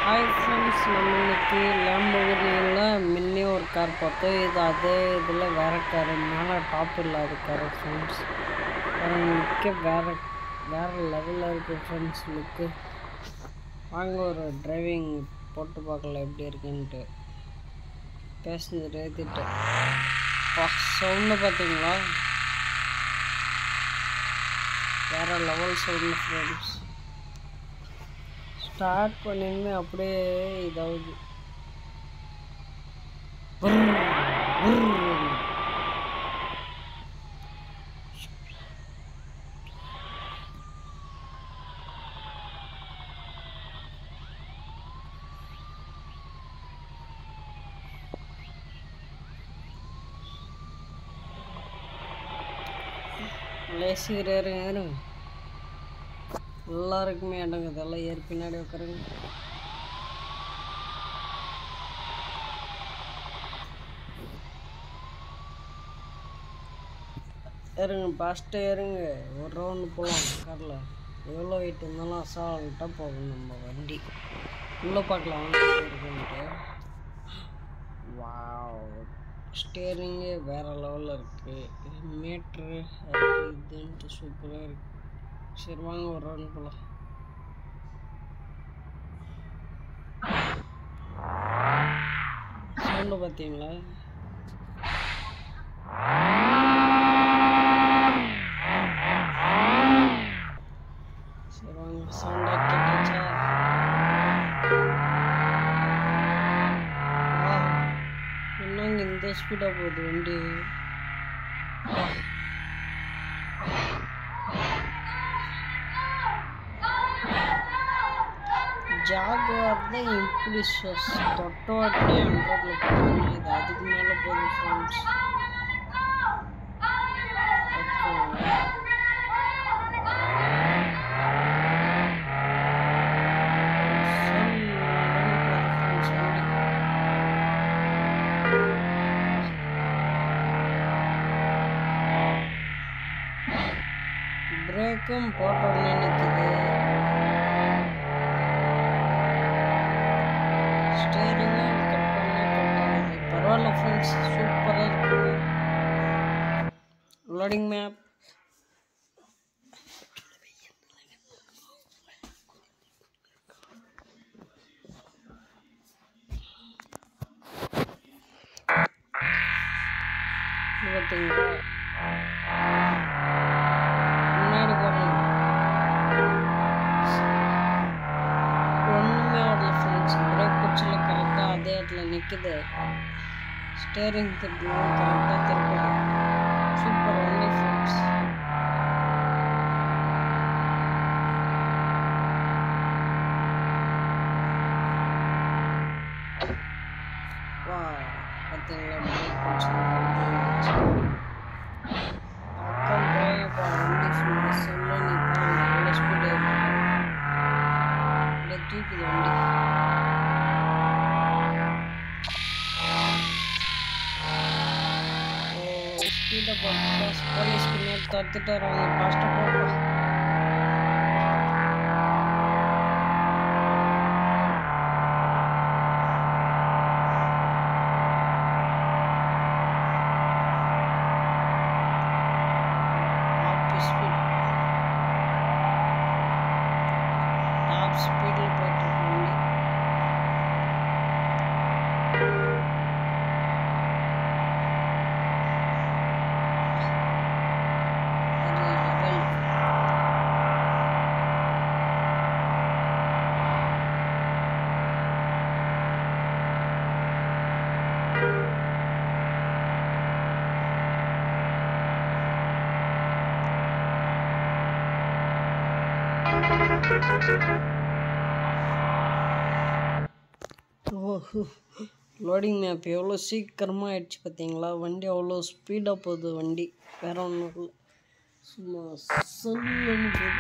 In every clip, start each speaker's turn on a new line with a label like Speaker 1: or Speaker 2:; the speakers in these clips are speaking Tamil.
Speaker 1: ஹாய் ஃப்ரெண்ட்ஸ் நம்ம இன்னைக்கு லேம்பகனியில் முன்னே ஒரு கார் பார்த்தோம் இது அதே இதில் வேறு கார் மேலே டாப் இல்லாத கார் ஃப்ரெண்ட்ஸ் மிக்க வேறு வேறு லெவலில் இருக்குது ஃப்ரெண்ட்ஸ் லுக்கு வாங்க ஒரு டிரைவிங் போட்டு பார்க்கலாம் எப்படி இருக்குன்ட்டு பேசஞ்சர் ஏற்றிட்டு சவுண்டு பார்த்தீங்களா வேறு லெவல் சவுண்டு ஃப்ரெண்ட்ஸ் ஸ்டார்ட் பண்ணியுமே அப்படியே இதாகுது உர்ர், உர்ர். லேசிக்கிற ஏறுங்க ஏறுங்க எல்லாருக்குமே இடங்க இதெல்லாம் ஏறி பின்னாடி உட்காருங்க ஏறுங்க ஃபாஸ்ட்டாக ஏறுங்க ஒரு ரவுண்டு போகலாம் காரில் எவ்வளோ வெயிட் இருந்தாலும் அசால்ட்டாக போகும் நம்ம வண்டி உள்ளே பார்க்கலாம் வாங்க எப்படி இருக்குன்ட்டு வாவ் ஸ்டேரிங்கு வேறு லெவலில் இருக்குது மீட்ரு அது இதுன்ட்டு சூப்பராக இருக்குது சரி வாங்க ஒரு ரவுண்ட் போகலாம் சவுண்டு பார்த்தீங்களா சரி வாங்க சவுண்டாக கேட்டாச்சா வா என்னங்க இந்த ஸ்பீடாக போகுது வண்டி வா. ஜாகுவார் தான் இப்படி சொஸ் தொட்ட வாட்டி ஹண்ட்ரட்ல போகுதுன்னா இது அதுக்கு மேலே போகுது ஃப்ரெண்ட்ஸ் பிரேக்கும் போட்ட உடனே நிற்குது ஸ்டேரிங்கும் கட் பண்ண கட் ஆகுது பரவாயில்ல ஃப்ரெண்ட்ஸ் சூப்பராக இருக்குது லோடிங் மேப் பார்த்தீங்களா முன்னாடி பாருங்க ஒன்றுமே வரல ஃப்ரெண்ட்ஸ் பிரேக் பிடிச்சல கரெக்டாக அதே இடத்துல நிற்குது ஸ்டேரிங் திருப்பணும் கரெக்டாக திருப்பது சூப்பர் ஒன்லி ஃப்ரெண்ட்ஸ் வா பார்த்தீங்களா பிரேக் பிடிச்சிருந்தா அக்கம் போயப்பா வண்டி ஃபுல்லாக சொல்ல நீ பாருங்க எவ்வளோ ஸ்பீடு அப்படியே தூக்குது வண்டி ஓ ஸ்பீடை போட்டு போலீஸ்க்கு நேர் தத்துட்டு வராங்க ஃபாஸ்ட்டாக போப்பா டாப் ஸ்பீட் டாப் ஸ்பீடில் போயிட்டுருக்கு வண்டி வேற level. ஓஹோ லோடிங் மேப் எவ்வளோ சீக்கிரமாக ஆயிடுச்சு பார்த்தீங்களா வண்டி அவ்வளோ ஸ்பீடாக போகுது வண்டி வேற ஒன்றும் இல்லை சும்மா சொல்லுன்னு போகுது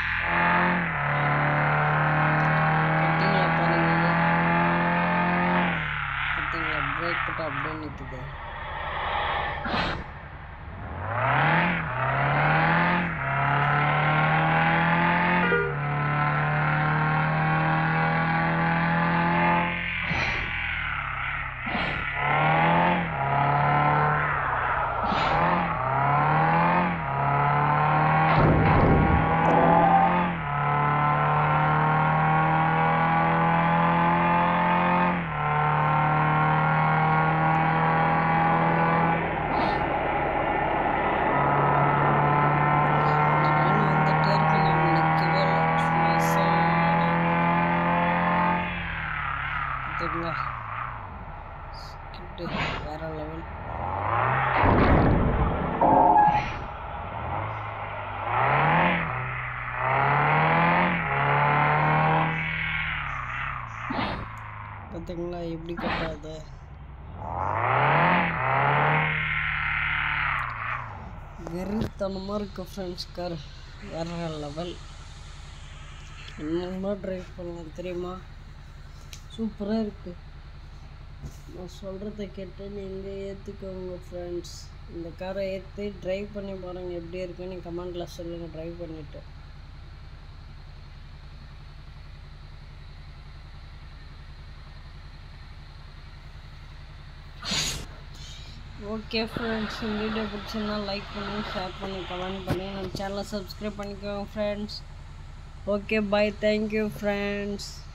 Speaker 1: பார்த்தீங்களா பாருங்க பார்த்தீங்களா பிரேக் போட்டு அப்படியே நிற்குது பார்த்தீங்களா ஸ்கிட்டு வேற லெவல் பார்த்தீங்களா எப்படி கட்டாது வெறித்தனமாக இருக்கு ஃப்ரெண்ட்ஸ் கார் வேற லெவல் என்னமா ட்ரைவ் பண்ணலாம் தெரியுமா சூப்பராக இருக்கு நான் சொல்கிறத கேட்டு நீங்கள் ஏற்றுக்கோங்க ஃப்ரெண்ட்ஸ் இந்த காரை ஏற்றி ட்ரைவ் பண்ணி பாருங்கள் எப்படி இருக்குன்னு கமெண்டில் சொல்லுங்கள் ட்ரைவ் பண்ணிவிட்டு ஓகே ஃப்ரெண்ட்ஸ் இந்த வீடியோ பிடிச்சிருந்தா லைக் பண்ணுங்கள் ஷேர் பண்ணி கமெண்ட் பண்ணி நம்ம சேனலை சப்ஸ்கிரைப் பண்ணிக்கோங்க friends okay bye thank you friends